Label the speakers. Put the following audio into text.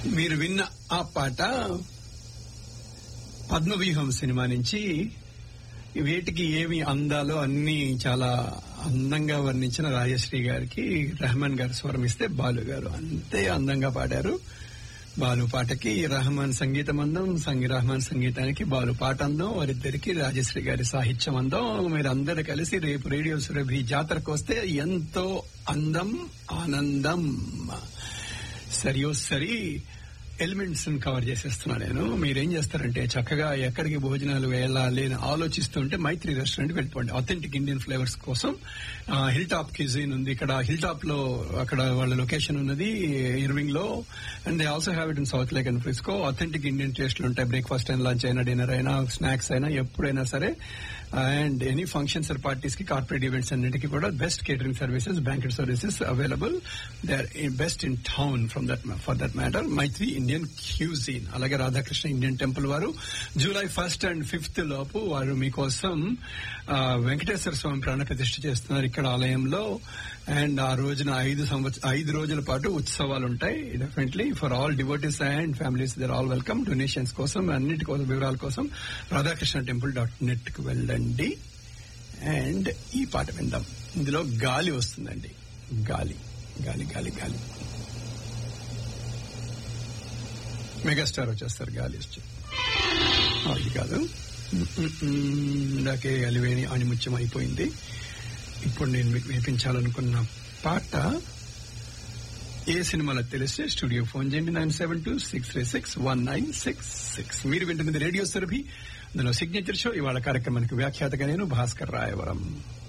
Speaker 1: మీరు విన్న ఆ పాట పద్మవ్యూహం సినిమా నుంచి వేటికి ఏమి అందాలో అన్ని చాలా అందంగా వర్ణించిన రాజశ్రీ గారికి రెహమాన్ గారు స్వరం ఇస్తే బాలు గారు అంతే అందంగా పాడారు బాలు పాటకి రెహమాన్ సంగీతం అందం సంగీ రెహమాన్ సంగీతానికి బాలు పాట అందం వారిద్దరికి రాజశ్రీ గారి సాహిత్యం అందం మీరు అందరు కలిసి రేపు రేడియో సురభి జాతరకు వస్తే ఎంతో అందం ఆనందం సరియో సరి ఎలిమెంట్స్ కవర్ చేసేస్తున్నా నేను మీరేం చేస్తారంటే చక్కగా ఎక్కడికి భోజనాలు వెళ్ళాలి అని ఆలోచిస్తుంటే మైత్రి రెస్టారెంట్ వెళ్ళిపోండి అథెంటిక్ ఇండియన్ ఫ్లేవర్స్ కోసం హిల్ టాప్ క్యూజిన్ ఉంది ఇక్కడ హిల్ టాప్ లో అక్కడ వాళ్ళ లొకేషన్ ఉన్నది ఇర్వింగ్ లో and they also have it in South Lake and Frisco authentic Indian టేస్ట్లు ఉంటాయి బ్రేక్ఫాస్ట్ అయినా లంచ్ అయినా డిన్నర్ అయినా స్నాక్స్ అయినా ఎప్పుడైనా సరే and any functions or parties కి కార్పొరేట్ ఈవెంట్స్ అన్నిటికీ కూడా best catering services banquet services available they are best in town from that for that matter Maitri Indian cuisine అలాగే రాధాకృష్ణ ఇండియన్ టెంపుల్ వారు జూలై ఫస్ట్ అండ్ ఫిఫ్త్ లోపు వారు మీకోసం ఆ, వెంకటేశ్వర స్వామి ప్రాణ ప్రతిష్ఠ చేస్తున్నారు ఇక్కడ ఆలయంలో అండ్ ఆ రోజున ఐదు సంవత్సర ఐదు రోజుల పాటు ఉత్సవాలు ఉంటాయి definitely for all devotees and families there all welcome donations కోసం అన్నిటి కోసం వివరాల కోసం రాధాకృష్ణ టెంపుల్ డాట్ నెట్ కు వెళ్ళండి అండ్ ఈ పాట విందాం ఇందులో గాలి వస్తుందండి గాలి గాలి గాలి గాలి మెగాస్టార్ వచ్చేస్తారు గాలి వచ్చి ఆ, ఇది కాదు ఉమ్, ఉమ్, ఉమ్, ఇందాకే అలివేణి ఆణిముత్యం అయిపోయింది ఇప్పుడు నేను మీకు వినిపించాలనుకున్న పాట ఏ సినిమాలో తెలిస్తే స్టూడియో ఫోన్ చేయండి nine seven two six three six one nine six six మీరు వింటున్నది రేడియో సురభి అందులో సిగ్నేచర్ షో ఇవాళ కార్యక్రమానికి వ్యాఖ్యాతగా నేను భాస్కర్ రాయవరం